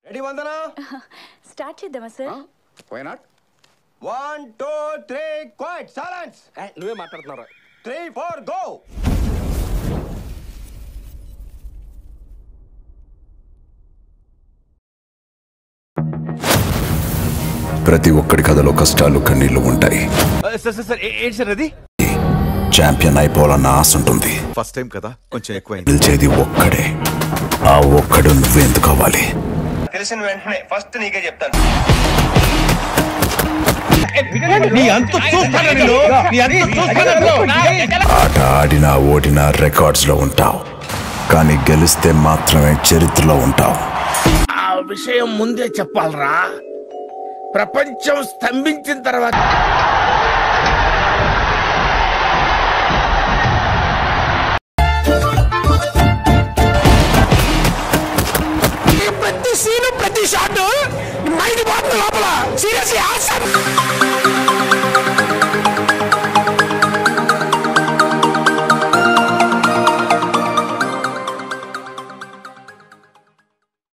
ready Vandana start చేద్దామా sir why not one two three quiet silence నువ్వే మాట్లాడుతున్నావు three four go ప్రతి ఒక్కడి కథలో కష్టాలు కన్నీళ్లు ఉంటాయి సార్ సార్ సార్ ఏంటి సార్ అది ఛాంపియన్ అయిపోవాలన్న ఆశ ఉంటుంది ఫస్ట్ టైం కదా కొంచెం ఎక్కువైంది గెలిచేది ఒక్కడే ఆ ఒక్కడు నువ్వెందుకు అవ్వాలి తెలిసిన వెంటనే ఫస్ట్ నీకే చెప్తాను ఆట ఆడినా ఓడినా రికార్డ్స్ లో ఉంటావు కానీ గెలిస్తే మాత్రమే చరిత్రలో ఉంటావు ఆ విషయం ముందే చెప్పాలరా ప్రపంచం స్తంభించిన తర్వాత ప్రతి సీను ప్రతి షాట్ మైండ్ పోతుంది లోపల సీరియస్